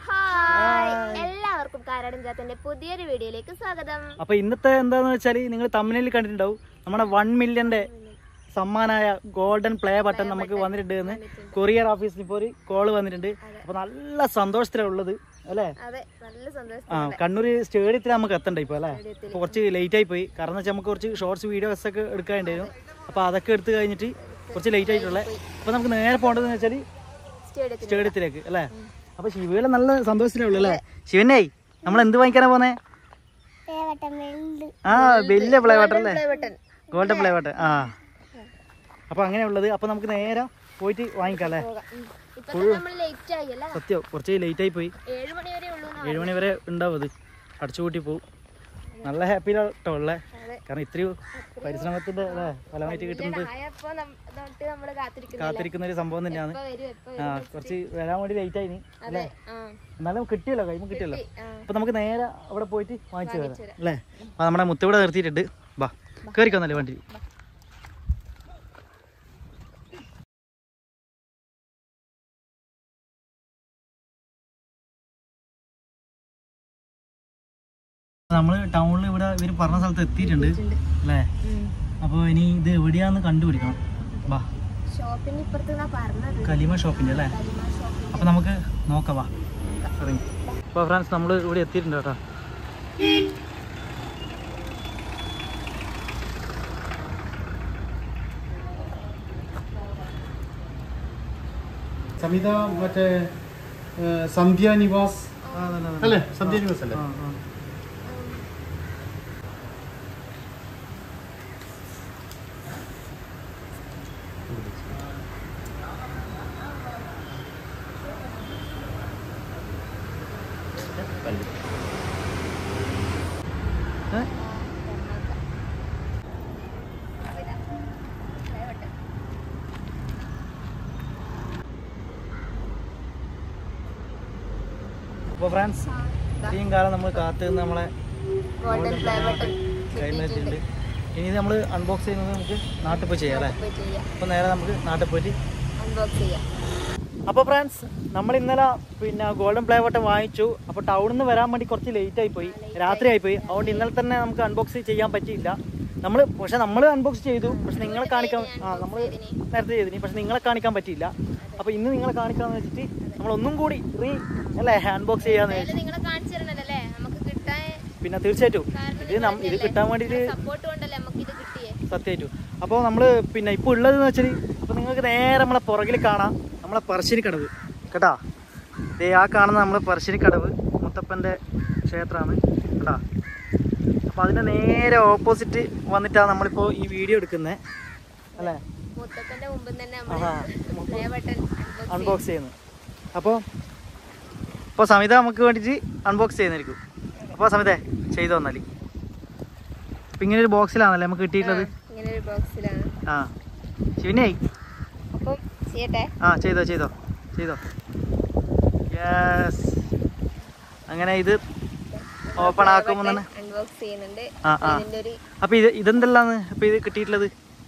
Hi എല്ലാവർക്കും കാരാടൻ ചാത്തന്റെ പുതിയൊരു വീഡിയോയിലേക്ക് സ്വാഗതം അപ്പൊ ഇന്നത്തെ എന്താന്ന് വെച്ചാൽ നിങ്ങൾ തമിഴിൽ കണ്ടിട്ടുണ്ടാവും നമ്മുടെ വൺ മില്യന്റെ സമ്മാനായ ഗോൾഡൻ പ്ലേ ബട്ടൺ നമുക്ക് വന്നിട്ടുണ്ട് എന്ന് കൊറിയർ ഓഫീസിൽ ഇപ്പോൾ ഒരു കോള് വന്നിട്ടുണ്ട് അപ്പൊ നല്ല സന്തോഷത്തിലുള്ളത് അല്ലേ അതെ നല്ല സന്തോഷം ആ കണ്ണൂർ സ്റ്റേഡിയത്തിൽ നമുക്ക് എത്തണ്ട ഇപ്പൊ അല്ലേ അപ്പൊ കുറച്ച് ലേറ്റ് ആയി പോയി കാരണം എന്ന് വെച്ചാൽ നമുക്ക് കുറച്ച് ഷോർട്സ് വീഡിയോസ് ഒക്കെ എടുക്കാനുണ്ടായിരുന്നു അപ്പൊ അതൊക്കെ എടുത്ത് കഴിഞ്ഞിട്ട് കുറച്ച് ലേറ്റ് ആയിട്ടുള്ളത് അപ്പൊ നമുക്ക് നേരെ പോകേണ്ടതെന്ന് വെച്ചാൽ സ്റ്റേഡിയത്തിൽ സ്റ്റേഡിയത്തിലേക്ക് അല്ലേ അപ്പൊ ശിവയിലെ നല്ല സന്തോഷത്തിലുള്ളൂ അല്ലേ ശിവനെ നമ്മൾ എന്ത് വാങ്ങിക്കാനാ പോന്നെ ആ വലിയ പ്ലേ ബട്ടൺ അല്ലേ ബട്ടൺ ഗോൾഡൻ പ്ലേ ബട്ടൺ ആ അപ്പൊ അങ്ങനെയുള്ളത് അപ്പൊ നമുക്ക് നേരെ പോയിട്ട് വാങ്ങിക്കാം അല്ലേ ഇപ്പൊ നമ്മൾ ലേറ്റ് ആയി അല്ലേ സത്യം കുറച്ച് ലേറ്റ് ആയി പോയി ഏഴ് മണി വരെ ഉള്ളൂ ഏഴ് മണി വരെ ഉണ്ടാവും അത് അടച്ചുകൂട്ടി പോവും നല്ല ഹാപ്പിയിലാട്ടോ ഉള്ളേ അതെ. കാരണം ഇത്രയും പരിശ്രമത്തിന്റെ അല്ലേ ഫലമായിട്ട് കിട്ടുന്നത് ആയപ്പോ നം- തൊട്ട് നമ്മള് കാത്തിരിക്കുന്നു കാത്തിരിക്കുന്ന ഒരു സംഭവം തന്നെയാണ് ഇപ്പൊ വരും ഇപ്പൊ ആ കുറച്ച് വരാൻ വേണ്ടി ലേറ്റ് ആയിനി അതെ ആ എന്നാലും കിട്ടിയല്ലോ കൈമ കിട്ടിയല്ലോ ആ. അപ്പൊ നമുക്ക് നേരെ അവിടെ പോയിട്ട് വാങ്ങിച്ചു വരാം അല്ലേ അപ്പൊ നമ്മുടെ മുത്തിവിടെ നിർത്തിയിട്ടുണ്ട് ബാ കയറിക്കൊന്നല്ലേ വണ്ടി നമ്മള് ടൗണിൽ ഇവിടെ ഇവര് പറഞ്ഞ സ്ഥലത്ത് എത്തിയിട്ടുണ്ട് അല്ലേ അപ്പൊ ഇനി ഇത് എവിടെയാന്ന് കണ്ടുപിടിക്കണം ബാ ഷോപ്പിന് ഇപ്പുറത്ത് ഞാൻ പറഞ്ഞത് കലിമ ഷോപ്പിന്റെ അല്ലേ അപ്പൊ നമുക്ക് നോക്കാം വാ ഇറങ്ങി അപ്പൊ ഫ്രണ്ട്സ് നമ്മൾ ഇവിടെ എത്തിയിട്ടുണ്ട് കേട്ടോ സമിത മറ്റേ ഏഹ്, സന്ധ്യ നിവാസ് അല്ലേ സന്ധ്യ നിവാസ് അല്ലേ ഏ? അപ്പൊ ഫ്രണ്ട്സ് ഇത്രയും കാലം നമ്മൾ കാത്തു നിന്ന് നമ്മളെ ഗോൾഡൻ പ്ലേ ബട്ടൺ കൈമറ്റിട്ടുണ്ട് ഇനി നമ്മൾ അൺബോക്സ് ചെയ്യുന്നത് നമുക്ക് നാട്ടിൽ പോയി ചെയ്യാം അല്ലേ പോയി ചെയ്യാം അപ്പോൾ നേരെ നമുക്ക് നാട്ടിൽ പോയിട്ട് അൺബോക്സ് ചെയ്യാം അപ്പോൾ ഫ്രണ്ട്സ് നമ്മൾ ഇന്നലെ പിന്നെ ഗോൾഡൻ പ്ലേ ബട്ടൺ വാങ്ങിച്ചു അപ്പോൾ ടൗണിൽ നിന്ന് വരാൻ വേണ്ടി കുറച്ച് ലേറ്റ് ആയി പോയി രാത്രി ആയി പോയി അതുകൊണ്ട് ഇന്നലെ തന്നെ നമുക്ക് അൺബോക്സ് ചെയ്യാൻ പറ്റിയില്ല നമ്മൾ പക്ഷെ നമ്മൾ അൺബോക്സ് ചെയ്തു പക്ഷെ നിങ്ങളെ കാണിക്കാൻ ആ നമ്മൾ നേരത്തെ ചെയ്തിനി പക്ഷെ നിങ്ങളെ കാണിക്കാൻ പറ്റിയില്ല അപ്പോൾ ഇന്ന് നിങ്ങളെ കാണിക്കാന്ന് വെച്ചിട്ട് നമ്മൾ ഒന്നും കൂടി റീ അല്ലേ അൺബോക്സ് ചെയ്യാന്ന് വെച്ചു എന്തായാലും നിങ്ങളെ കാണിച്ചു തരണല്ലേ നമുക്ക് കിട്ടാൻ പിന്നെ തീർച്ചയായിട്ടും കാരണം ഇത് നം- ഇത് കിട്ടാൻ വേണ്ടിയിട്ട് സപ്പോർട്ട് കൊണ്ടല്ലേ നമുക്ക് ഇത് കിട്ടിയേ സത്യമായിട്ടും അപ്പോൾ നമ്മൾ പിന്നെ ഇപ്പോൾ ഉള്ളതെന്ന് വെച്ചാൽ അപ്പോൾ നിങ്ങൾക്ക് നേരെ നമ്മളെ പുറകിൽ കാണാം നമ്മളെ പറശ്ശിനിക്കടവ് കേട്ടാ ദേ ആ കാണുന്ന നമ്മളെ പറശ്ശിനിക്കടവ് മുത്തപ്പൻ്റെ ക്ഷേത്രമാണ് കേട്ടാ അപ്പോൾ അതിൻ്റെ നേരെ ഓപ്പോസിറ്റ് വന്നിട്ടാണ് നമ്മളിപ്പോൾ ഈ വീഡിയോ എടുക്കുന്നത് അല്ലേ മുത്തപ്പന്റെ മുമ്പിൽ തന്നെ ആഹാ. നമ്മൾ പ്ലേ ബട്ടൺ അൺബോക്സ് ചെയ്യുന്നത് അപ്പോൾ ഇപ്പോൾ സമിത നമുക്ക് വേണ്ടിയിട്ട് അൺബോക്സ് ചെയ്യുന്നതായിരിക്കും അപ്പോൾ സമിത ചെയ്തു തന്നാൽ അപ്പം ഇങ്ങനെ ഒരു ബോക്സിലാണല്ലേ നമുക്ക് കിട്ടിയിട്ടുള്ളത് ഇങ്ങനെ ഒരു ബോക്സിലാണ് ആ ശിവനായി അപ്പം ചെയ്യട്ടെ ആ ചെയ്തോ ചെയ്തോ ചെയ്തോ യെസ് അങ്ങനെ ഇത് ഓപ്പൺ ആക്കുമ്പോൾ തന്നെ അൺബോക്സ് ചെയ്യുന്നുണ്ട് ആ ആ ഇതിന്റെ ഒരു അപ്പൊ ഇത് ഇതെന്തെല്ലാന്ന് അപ്പൊ ഇത് കിട്ടിയിട്ടുള്ളത്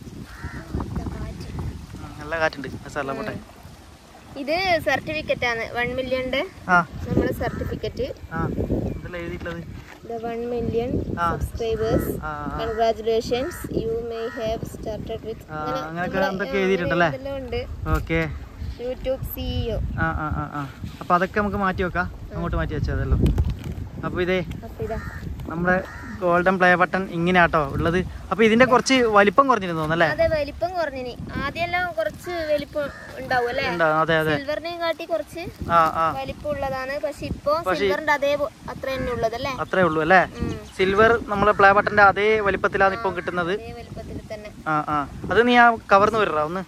ഉം, നല്ല കാറ്റുണ്ട് സാറല്ല പോട്ടെ ഇത് സർട്ടിഫിക്കറ്റ് ആണ് വൺ മില്യന്റെ ആ നമ്മുടെ സർട്ടിഫിക്കറ്റ് ആ ഇതെല്ലാം എഴുതിയിട്ടുള്ളത് ദ വൺ മില്യൺ ആ. സബ്സ്ക്രൈബേഴ്സ് ആ ആ, congratulations you may have started with ആ, അങ്ങനെയൊക്കെ എന്തൊക്കെ എഴുതിയിട്ടുണ്ടല്ലേ ഉണ്ട് ഓക്കെ യൂട്യൂബ് സിഇഒ ആ ആ ആ ആ അപ്പൊ അതൊക്കെ നമുക്ക് മാറ്റി വെക്കാം അങ്ങോട്ട് മാറ്റി വെച്ചതല്ലോ അപ്പൊ ഇതേ അപ്പൊ ഇതാ നമ്മുടെ ഗോൾഡൻ പ്ലേ ബട്ടൺ ഇങ്ങനെയാട്ടോ ഉള്ളത് അപ്പൊ ഇതിന്റെ കുറച്ച് വലിപ്പം കുറഞ്ഞിരുന്നു തോന്നുന്നല്ലേ അതെ വലിപ്പം കുറഞ്ഞിനി ആദ്യമെല്ലാം കുറച്ച് വലിപ്പം ഉണ്ടാവും അല്ലേ ഉണ്ടാവും അതെ അതെ സിൽവറിനെയും കാട്ടി കുറച്ച് ആ ആ വലിപ്പം ഉള്ളതാണ് പക്ഷെ ഇപ്പൊ സിൽവറിന്റെ അതേ പോ- അത്ര തന്നെ ഉള്ളതല്ലേ അത്രേ ഉള്ളൂ അല്ലേ ഉം. സിൽവർ നമ്മളെ പ്ലേ ബട്ടന്റെ അതേ വലിപ്പത്തിലാണ് ഇപ്പം കിട്ടുന്നത് അതേ വലിപ്പത്തിൽ തന്നെ ആ ആ അത് നീ ആ കവർന്ന് വരടാ ഒന്ന്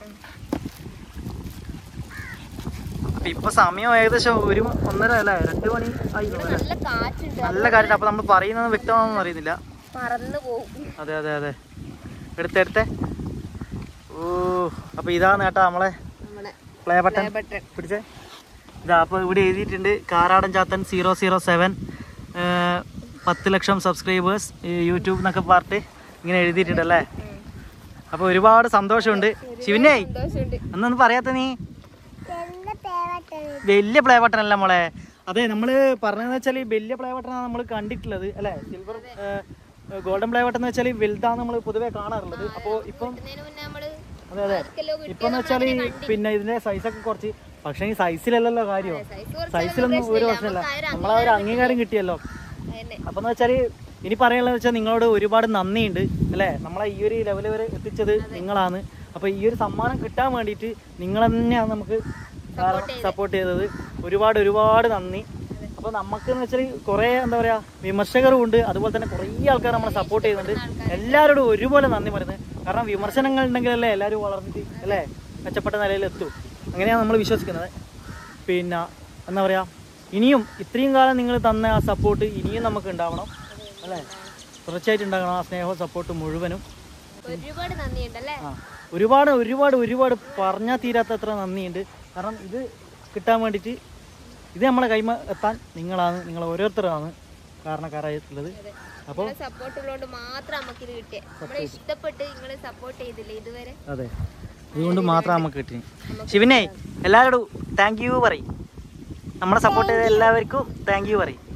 അപ്പൊ ഇപ്പൊ സമയം ഏകദേശം ഒരു ഒന്നര അല്ലേ രണ്ട് മണി ആയി ഇവിടെ നല്ല കാറ്റുണ്ട് നല്ല കാര്യം അപ്പൊ നമ്മൾ പറയുന്നത് വ്യക്തമാണെന്ന് അറിയുന്നില്ല പറന്നു പോകും അതെ അതെ അതെ എടുത്തെ എടുത്തെ ഓ അപ്പൊ ഇതാണ് കേട്ടോ നമ്മളെ നമ്മുടെ പ്ലേ ബട്ടൺ ബട്ടൺ പിടിച്ചേ ഇതാ അപ്പോൾ ഇവിടെ എഴുതിയിട്ടുണ്ട് Karadan Chathan zero zero seven പത്ത് ലക്ഷം സബ്സ്ക്രൈബേഴ്സ് യൂട്യൂബ് എന്നൊക്കെ പറഞ്ഞിട്ട് ഇങ്ങനെ എഴുതിയിട്ടുണ്ടല്ലേ അപ്പോൾ ഒരുപാട് സന്തോഷമുണ്ട് ശിവനേ സന്തോഷമുണ്ട് എന്നൊന്നും പറയാത്ത നീ വലിയ പ്ലേ ബട്ടൺ അല്ല മോളെ അതെ നമ്മള് പറഞ്ഞതെന്ന് വെച്ചാൽ വലിയ പ്ലേ ബട്ടണാണ് നമ്മൾ കണ്ടിട്ടുള്ളത് അല്ലെ സിൽവർ ഗോൾഡൻ പ്ലേ ബട്ടൺ എന്ന് വെച്ചാൽ വലുതാണ് നമ്മൾ പൊതുവെ കാണാറുള്ളത് അപ്പോൾ ഇപ്പം കിട്ടുന്നതിന് മുന്നേ നമ്മള് അതെ അതെ ആർക്കെല്ലോ കിട്ടിയത് ഇപ്പൊ എന്ന് വെച്ചാല് പിന്നെ ഇതിന്റെ സൈസൊക്കെ കുറച്ച് പക്ഷേ ഈ സൈസിലല്ലല്ലോ കാര്യം size കുറച്ചാലും സൈസിലൊന്നും ഒരു പ്രശ്നമില്ല. പ്രശ്നമില്ല നമുക്ക് ആ ഒരു നമ്മളെ ഒരു അംഗീകാരം കിട്ടിയല്ലോ അതന്നെ. അപ്പൊ എന്ന് വെച്ചാല് ഇനി പറയാനുള്ളത് വെച്ചാൽ നിങ്ങളോട് ഒരുപാട് നന്ദിയുണ്ട് അല്ലേ നമ്മളെ ഈ ഒരു ലെവൽ വരെ എത്തിച്ചത് നിങ്ങളാണ് അപ്പൊ ഈ ഒരു സമ്മാനം കിട്ടാൻ വേണ്ടിയിട്ട് നിങ്ങൾ തന്നെയാണ് നമുക്ക് സപ്പോർട്ട് ചെയ്തത് ഒരുപാട് ഒരുപാട് നന്ദി അപ്പൊ നമുക്ക് എന്ന് വെച്ചാൽ കുറെ എന്താ പറയാ വിമർശകരും ഉണ്ട് അതുപോലെ തന്നെ കുറേ ആൾക്കാർ നമ്മളെ സപ്പോർട്ട് ചെയ്യുന്നുണ്ട് എല്ലാവരോടും ഒരുപോലെ നന്ദി പറയുന്നത് കാരണം വിമർശനങ്ങൾ ഉണ്ടെങ്കിലല്ലേ എല്ലാവരും വളർന്നിട്ട് അല്ലേ മെച്ചപ്പെട്ട നിലയിൽ എത്തും അങ്ങനെയാണ് നമ്മൾ വിശ്വസിക്കുന്നത് പിന്നെ എന്താ പറയാ ഇനിയും ഇത്രയും കാലം നിങ്ങൾ തന്ന ആ സപ്പോർട്ട് ഇനിയും നമുക്ക് ഉണ്ടാവണം അല്ലേ തീർച്ചയായിട്ടും ഉണ്ടാകണം ആ സ്നേഹവും സപ്പോർട്ടും മുഴുവനും ഒരുപാട് നന്ദിയുണ്ടല്ലേ ആ ഒരുപാട് ഒരുപാട് ഒരുപാട് പറഞ്ഞാൽ തീരാത്തത്ര നന്ദിയുണ്ട് കാരണം ഇത് കിട്ടാൻ വേണ്ടിയിട്ട് ഇത് നമ്മളെ കൈമ എത്താൻ നിങ്ങളാണ് നിങ്ങൾ ഓരോരുത്തരാണ് കാരണക്കാരായിട്ടുള്ളത് അപ്പോൾ നിങ്ങളെ സപ്പോർട്ട് ഉള്ളതുകൊണ്ട് മാത്രം നമുക്ക് ഇത് കിട്ടിയേ നമ്മളെ ഇഷ്ടപ്പെട്ട് നിങ്ങള് സപ്പോർട്ട് ചെയ്തില്ലേ ഇതുവരെ അതെ ഇതുകൊണ്ട് മാത്രം നമുക്ക് കിട്ടി ശിവനെ എല്ലാവരോടും താങ്ക് യു പറയും നമ്മളെ സപ്പോർട്ട് ചെയ്ത എല്ലാവർക്കും താങ്ക് യു പറയും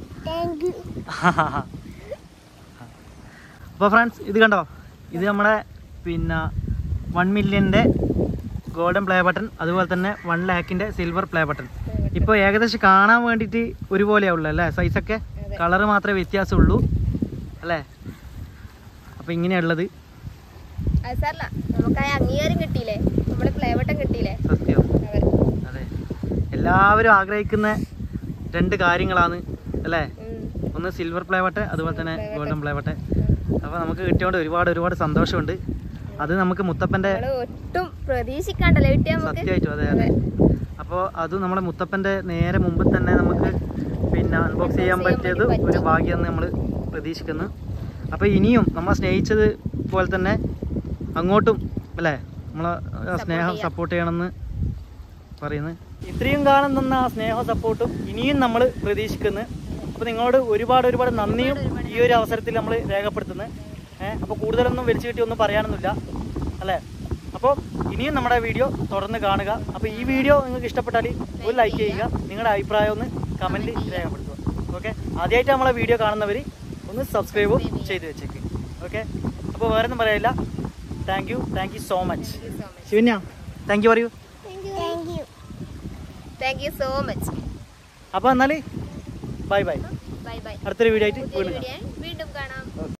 അപ്പോൾ ഫ്രണ്ട്സ് ഇത് കണ്ടോ ഇത് നമ്മുടെ പിന്നെ വൺ മില്യൻ്റെ ഗോൾഡൻ പ്ലേ ബട്ടൺ അതുപോലെ തന്നെ വൺ ലാക്കിൻ്റെ സിൽവർ പ്ലേ ബട്ടൺ ഇപ്പോൾ ഏകദേശം കാണാൻ വേണ്ടിയിട്ട് ഒരുപോലെയാവുള്ളൂ അല്ലേ സൈസൊക്കെ കളറ് മാത്രമേ വ്യത്യാസമുള്ളൂ അല്ലേ അപ്പോൾ ഇങ്ങനെയുള്ളത് അത് സാറല്ല നമുക്ക് ആ അംഗീകാരം കിട്ടിയില്ലേ നമ്മുടെ പ്ലേ ബട്ടൺ കിട്ടിയില്ലേ സത്യം അതെ അതെ എല്ലാവരും ആഗ്രഹിക്കുന്ന രണ്ട് കാര്യങ്ങളാണ് അല്ലേ ഉം. ഒന്ന് സിൽവർ പ്ലേ ബട്ടൺ അതുപോലെ തന്നെ ഗോൾഡൻ പ്ലേ ബട്ടൺ അപ്പോൾ നമുക്ക് കിട്ടിയോണ്ട് ഒരുപാട് ഒരുപാട് സന്തോഷമുണ്ട് അത് നമുക്ക് മുത്തപ്പൻ്റെ നമ്മള് ഒട്ടും പ്രതീക്ഷിക്കാണ്ടല്ലേ കിട്ടിയ നമുക്ക് സത്യമായിട്ടും അതെ അതെ അപ്പോൾ അത് നമ്മുടെ മുത്തപ്പൻ്റെ നേരെ മുമ്പ് തന്നെ നമുക്ക് പിന്നെ അൺബോക്സ് ചെയ്യാൻ പറ്റിയത് ഒരു ഭാഗ്യമെന്ന് നമ്മൾ പ്രതീക്ഷിക്കുന്നു അപ്പോൾ ഇനിയും നമ്മളെ സ്നേഹിച്ചത് പോലെ തന്നെ അങ്ങോട്ടും അല്ലേ നമ്മളെ ആ സ്നേഹം സപ്പോർട്ട് ചെയ്യണമെന്ന് പറയുന്നത് ഇത്രയും കാലം തന്ന ആ സ്നേഹവും സപ്പോർട്ടും ഇനിയും നമ്മൾ പ്രതീക്ഷിക്കുന്നു അപ്പോൾ നിങ്ങളോട് ഒരുപാട് ഒരുപാട് നന്ദിയും ഈ ഒരു അവസരത്തിൽ നമ്മൾ രേഖപ്പെടുത്തുന്നത് ഏഹ് അപ്പോൾ കൂടുതലൊന്നും വലിച്ചു കിട്ടി ഒന്നും പറയാനൊന്നുമില്ല അല്ലേ അപ്പോൾ ഇനിയും നമ്മുടെ വീഡിയോ തുടർന്ന് കാണുക അപ്പോൾ ഈ വീഡിയോ നിങ്ങൾക്ക് ഇഷ്ടപ്പെട്ടാൽ ഒരു ലൈക്ക് ചെയ്യുക നിങ്ങളുടെ അഭിപ്രായം ഒന്ന് കമൻറ്റ് രേഖപ്പെടുത്തുക ഓക്കെ ആദ്യമായിട്ട് നമ്മളെ വീഡിയോ കാണുന്നവർ ഒന്ന് സബ്സ്ക്രൈബും ചെയ്ത് വെച്ചേക്ക് ഓക്കെ അപ്പോൾ വേറെ ഒന്നും പറയാനില്ല thank you thank you so much Shivanya thank you പറയൂ താങ്ക് യു സോ മച്ച് അപ്പോൾ എന്നാൽ ബൈ ബൈ ബൈ ബൈ അടുത്തൊരു വീഡിയോ ആയിട്ട് പുതിയൊരു വീണ്ടും കാണാം വീഡിയോ വീണ്ടും കാണാം